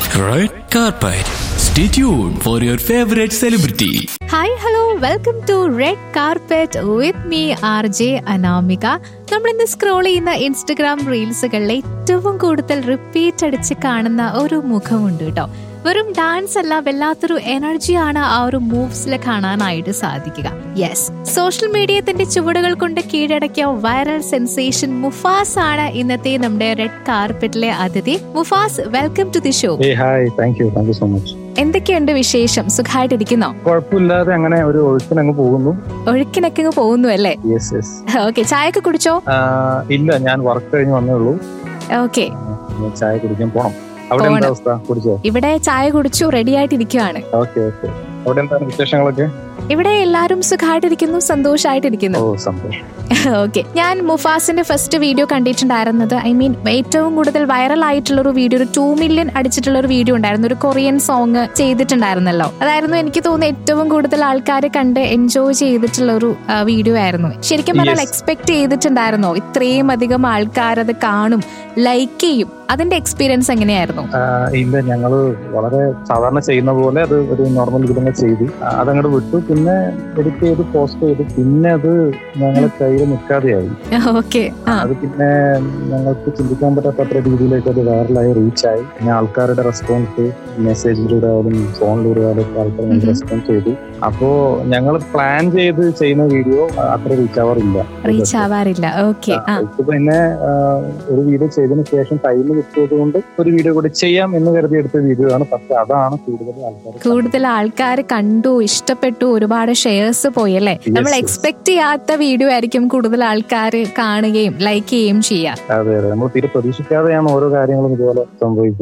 Red carpet. Stay tuned for your favorite celebrity. Hi hello welcome to red carpet with me R J Anamika നമ്മൾ ഇന്ന് scroll ചെയ്യുന്ന Instagram റീൽസുകളിൽ ഏറ്റവും കൂടുതൽ repeat അടിച്ച് കാണുന്ന ഒരു മുഖമുണ്ട് കേട്ടോ വെറും ഡാൻസ് അല്ല വല്ലാത്തൊരു എനർജിയാണ് ആ ഒരു മൂവ്സിൽ കാണാനായിട്ട് സാധിക്കുക യെസ് സോഷ്യൽ മീഡിയത്തിന്റെ ചുവടുകൾ കൊണ്ട് കീഴടക്കിയ വൈറൽ സെൻസേഷൻ മുഫാസ് ആണ് ഇന്നത്തെ നമ്മുടെ റെഡ് കാർപ്പറ്റിലെ അതിഥി Mufas welcome to the show hey hi thank you thank you so much എന്തൊക്കെയുണ്ട് വിശേഷം സുഖമായിട്ടിരിക്കുന്നോ കുഴപ്പമില്ലാതെ അങ്ങനെ ഒരു ഒഴുക്കിന് അങ്ങ് പോകുന്നു ഒഴുക്കിനൊക്കെ അങ്ങ് പോകുന്നു അല്ലേ യെസ് യെസ് ഓക്കെ ചായയൊക്കെ കുടിച്ചോ ഇല്ല ഞാൻ വർക്ക് കഴിഞ്ഞ് വന്നേ ഉള്ളൂ ഓക്കെ ഇനി ചായ കുടിക്കാൻ പോണം അവിടെ എന്താ പോണം. അവസ്ഥ കുടിച്ചോ ഇവിടെ ചായ കുടിച്ചു റെഡി ആയിട്ടിരിക്കുവാണ് ഓക്കെ ഓക്കെ അവിടെ എന്താണ് വിശേഷങ്ങളൊക്കെ ഇവിടെ എല്ലാവരും സുഖമായിട്ടിരിക്കുന്നു സന്തോഷമായിട്ടിരിക്കുന്നു ഓ സന്തോഷം ഓക്കെ ഞാൻ മുഫാസിന്റെ ഫസ്റ്റ് വീഡിയോ കണ്ടിട്ടുണ്ടായിരുന്നത് ഐ മീൻ ഏറ്റവും കൂടുതൽ വൈറൽ ആയിട്ടുള്ള ഒരു വീഡിയോ ഒരു ടു മില്യൺ അടിച്ചിട്ടുള്ള ഒരു വീഡിയോ ഉണ്ടായിരുന്നു ഒരു കൊറിയൻ സോങ് ചെയ്തിട്ടുണ്ടായിരുന്നല്ലോ അതായിരുന്നു എനിക്ക് തോന്നുന്നു ഏറ്റവും കൂടുതൽ ആൾക്കാർ കണ്ട് എൻജോയ് ചെയ്തിട്ടുള്ള ഒരു വീഡിയോ ആയിരുന്നു ശരിക്കും പറഞ്ഞാൽ Yes. എക്സ്പെക്ട് ചെയ്തിട്ടുണ്ടായിരുന്നോ ഇത്രയും അധികം ആൾക്കാർ അത് കാണും ലൈക്ക് ചെയ്യും അതിന്റെ എക്സ്പീരിയൻസ് എങ്ങനെയായിരുന്നു ആ, ഇല്ല ഞങ്ങള് വളരെ സാധാരണ ചെയ്യുന്ന പോലെ അത് ഒരു നോർമൽ ഇതിലങ്ങ് ചെയ്തു ആ, അതങ്ങോട്ട് വിട്ടു പിന്നെ എഡിറ്റ് ചെയ്ത് പോസ്റ്റ് ചെയ്തു പിന്നെ അത് ഞങ്ങളെ കയ്യിൽ നിൽക്കാതെയായി ഓക്കെ ആ അത് പിന്നെ ഞങ്ങൾക്ക് ചിന്തിക്കാൻ പറ്റാത്ത അത്ര രീതിയിലേക്ക് അത് വൈറലായി റീച്ചായി പിന്നെ ആൾക്കാരുടെ റെസ്പോൺസ് മെസ്സേജിലൂടെ ആയാലും ഫോണിലൂടെ ആയാലും ഒക്കെ ആൾക്കാർ ഉം. റെസ്പോൺസ് ചെയ്തു അപ്പോ ഞങ്ങൾ പ്ലാൻ ചെയ്ത് ചെയ്യുന്ന വീഡിയോ അത്ര റീച്ച് ആവാറില്ല റീച്ച് ആവാറില്ല ഓക്കെ ആ ഇപ്പൊ പിന്നെ ആ, ഒരു വീഡിയോ ചെയ്തതിനു ശേഷം ടൈം കിട്ടിയത് കൊണ്ട് ഒരു വീഡിയോ കൂടി ചെയ്യാം എന്ന് കരുതി എടുത്ത വീഡിയോ ആണ് പക്ഷെ അതാണ് കൂടുതൽ ആൾക്കാർ കൂടുതൽ ആൾക്കാർ കണ്ടു ഇഷ്ടപ്പെട്ടു ഒരുപാട് ഷെയർസ് പോയി അല്ലേ നമ്മൾ yes. എക്സ്പെക്ട് ചെയ്യാത്ത വീഡിയോ ആയിരിക്കും കൂടുതൽ ആൾക്കാർ കാണുകയും ലൈക്ക് ചെയ്യുകയും ചെയ്യുക അതെ അതെ നമ്മൾ തീരെ പ്രതീക്ഷിക്കാതെയാണ് ഓരോ കാര്യങ്ങളും ഇതുപോലെ സംഭവിക്കുന്നത്